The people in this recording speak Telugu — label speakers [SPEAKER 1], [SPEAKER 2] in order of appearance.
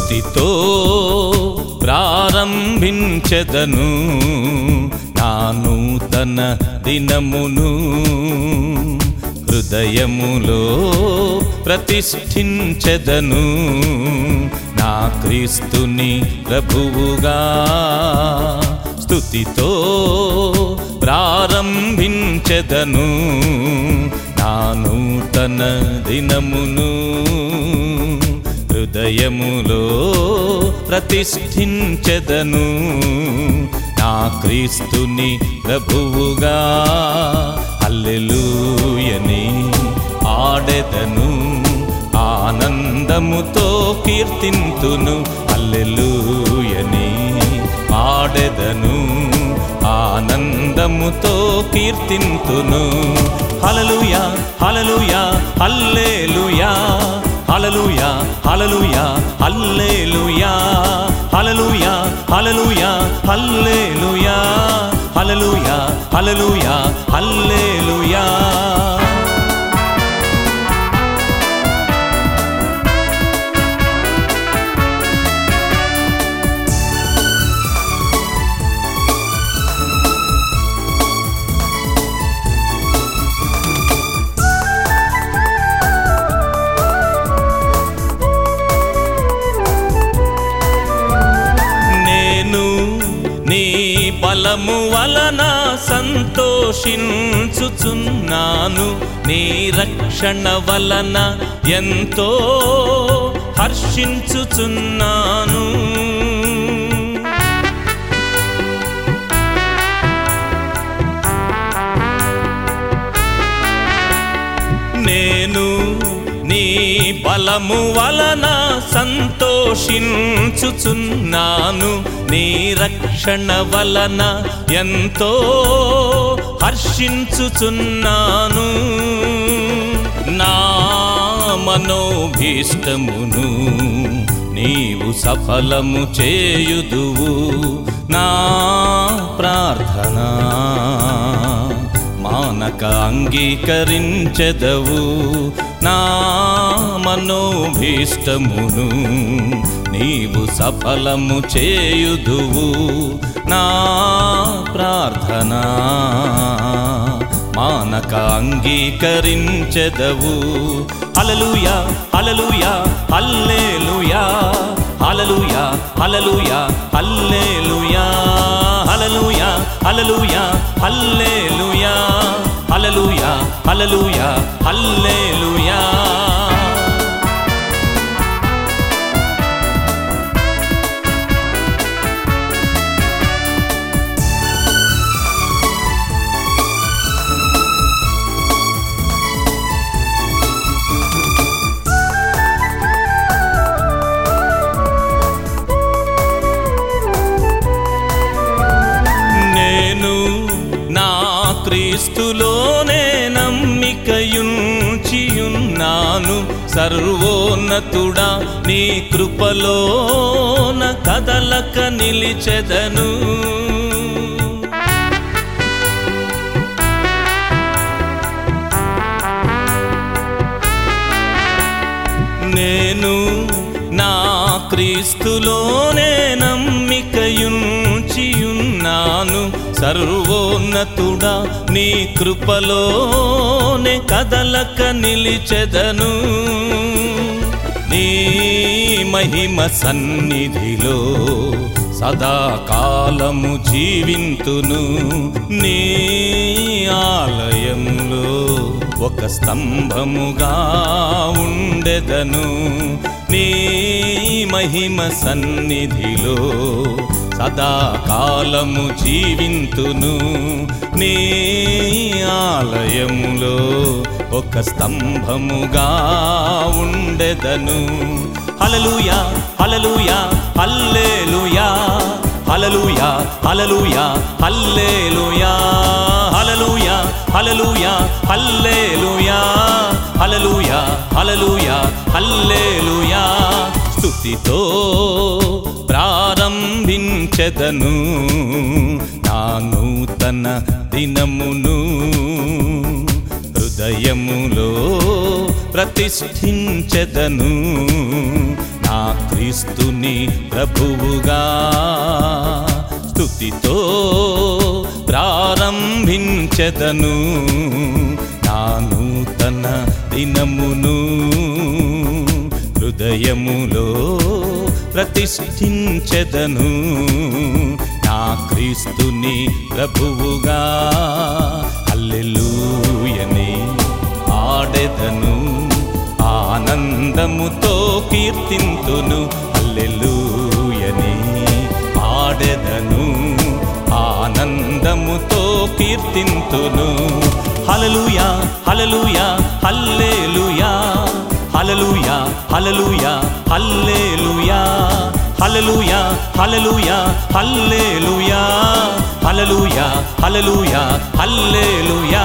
[SPEAKER 1] స్తుతితో ప్రారంభించెదను నా నూతన దినమును హృదయములో ప్రతిష్ఠించెదను నా క్రీస్తుని ప్రభువుగా స్తుతితో ప్రారంభించెదను నా నూతన దినమును హృదయములో ప్రతిష్ఠించెదను నా క్రీస్తుని ప్రభువుగా అల్లెలూయని ఆడెదను ఆనందముతో కీర్తింతును అల్లెలూయని ఆడెదను ఆనందముతో కీర్తింతును హలలుయా హలలుయా హల్లేలుయా హలలుయా హలలుయా హల్లేలుయా హలలుయా హలలుయా హల్లేలుయా హలలుయా హలలుయా హల్లేలుయా నేను నీ బలము వలన సంతోషించుచున్నాను నీ రక్షణ వలన ఎంతో హర్షించుచున్నాను నేను నీ బలము వలన సంతోషించుచున్నాను నీ రక్షణ వలన ఎంతో హర్షించుచున్నాను నా మనోభీష్టమును నీవు సఫలము చేయుదువు నా ప్రార్థన మానక అంగీకరించెదవు నా మనోభీష్టమును నీవు సఫలము చేయుదువు నా ప్రార్థన మానక అంగీకరించెదవు హలలుయా హలలుయా హల్లేలుయా హలలుయా హలలుయా హల్లేలుయా హలలుయా హలలుయా హల్లేలుయా హలలుయా హలలుయా హల్లేలుయా నేను నా క్రీస్తులోనే నమ్మికయుంచియున్నాను సర్వోన్నతుడా నీ కృపలోన కదలక నిలిచెదను నేను నా క్రీస్తులోనే నమ్మికయుంచియున్నాను సర్వోన్నతుడా నీ కృపలోనే కదలక నిలిచెదను నీ మహిమ సన్నిధిలో సదాకాలము జీవింతును నీ ఆలయంలో ఒక స్తంభముగా ఉండెదను నీ మహిమ సన్నిధిలో సదాకాలము జీవింతును నీ ఆలయములో ఒక స్తంభముగా ఉండెదను హలలుయా హలలుయా హల్లేలుయా హలలుయా హలలుయా హల్లేలుయా హలలుయా హలలుయా హల్లేలుయా హలలుయా హలలుయా హల్లేలుయా స్తుతితో ప్రారంభించెదను నా నూతన దినమును హృదయములో ప్రతిష్ఠించెదను నా క్రీస్తు క్రీస్తుని ప్రభువుగా స్తుతితో ప్రారంభించెదను నా నూతన దినమును హృదయములో ప్రతిష్ఠించెదను నా క్రీస్తుని ప్రభువుగా అల్లెలూయని ఆడెదను ఆనందముతో కీర్తింతును అల్లెలూయని ఆడెదను ఆనందముతో కీర్తింతును హలలుయా హలలుయా హల్లేలుయా హలలుయా హలలుయా హల్లేలుయా హలలుయా హలలుయా హల్లేలుయా హలలుయా హలలుయా హల్లేలుయా